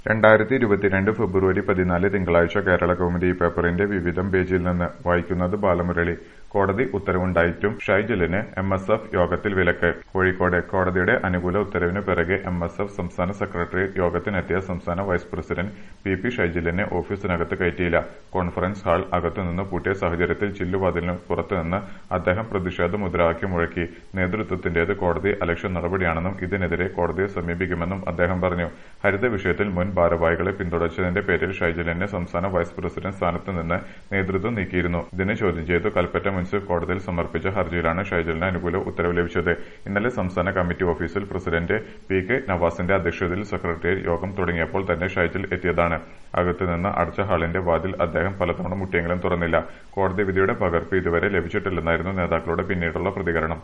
രണ്ടായിരത്തി ഇരുപത്തിരണ്ട് ഫെബ്രുവരി പതിനാല് തിങ്കളാഴ്ച കേരള കൗമുദി പേപ്പറിന്റെ വിവിധം പേജിൽ നിന്ന് വായിക്കുന്നത് ബാലമുരളി കോടതി ഉത്തരവുണ്ടായിട്ടും ഷൈജലിന് എം എസ് എഫ് യോഗത്തിൽ വിലക്ക് കോഴിക്കോട് കോടതിയുടെ അനുകൂല ഉത്തരവിന് പിറകെ എം എസ് എഫ് സംസ്ഥാന സെക്രട്ടേറിയറ്റ് യോഗത്തിനെത്തിയ സംസ്ഥാന വൈസ് പ്രസിഡന്റ് പി പി ഷൈജലിനെ ഓഫീസിനകത്ത് കയറ്റിയില്ല കോൺഫറൻസ് ഹാൾ അകത്തുനിന്ന് പൂട്ടിയ സാഹചര്യത്തിൽ ചില്ലുവാതിലിന് പുറത്തുനിന്ന് അദ്ദേഹം പ്രതിഷേധ മുദ്രാവാക്യം മുഴക്കി നേതൃത്വത്തിന്റേത് കോടതി അലക്ഷ്യ നടപടിയാണെന്നും ഇതിനെതിരെ കോടതിയെ സമീപിക്കുമെന്നും അദ്ദേഹം പറഞ്ഞു ഹരിത വിഷയത്തിൽ മുൻ ഭാരവാഹികളെ പിന്തുണച്ചതിന്റെ പേരിൽ ഷൈജലിനെ സംസ്ഥാന വൈസ് പ്രസിഡന്റ് സ്ഥാനത്ത് നിന്ന് നേതൃത്വം നീക്കിയിരുന്നു ഇതിനെ ചോദ്യം ചെയ്തു കൽപ്പറ്റ മുനിസിപ്പൽ കോടതിയിൽ സമർപ്പിച്ച ഹർജിയിലാണ് ഷൈജലിന് അനുകൂല ഉത്തരവ് ലഭിച്ചത് ഇന്നലെ സംസ്ഥാന കമ്മിറ്റി ഓഫീസിൽ പ്രസിഡന്റ് പി കെ നവാസിന്റെ അധ്യക്ഷതയിൽ സെക്രട്ടേറിയറ്റ് യോഗം തുടങ്ങിയപ്പോൾ തന്നെ ഷൈജൽ എത്തിയതാണ് അകത്തുനിന്ന് അടച്ച ഹാളിന്റെ വാതിൽ അദ്ദേഹം പലതവണ മുട്ടിയെങ്കിലും തുറന്നില്ല കോടതി വിധിയുടെ പകർപ്പ് ഇതുവരെ ലഭിച്ചിട്ടില്ലെന്നായിരുന്നു നേതാക്കളുടെ പിന്നീടുള്ള പ്രതികരണം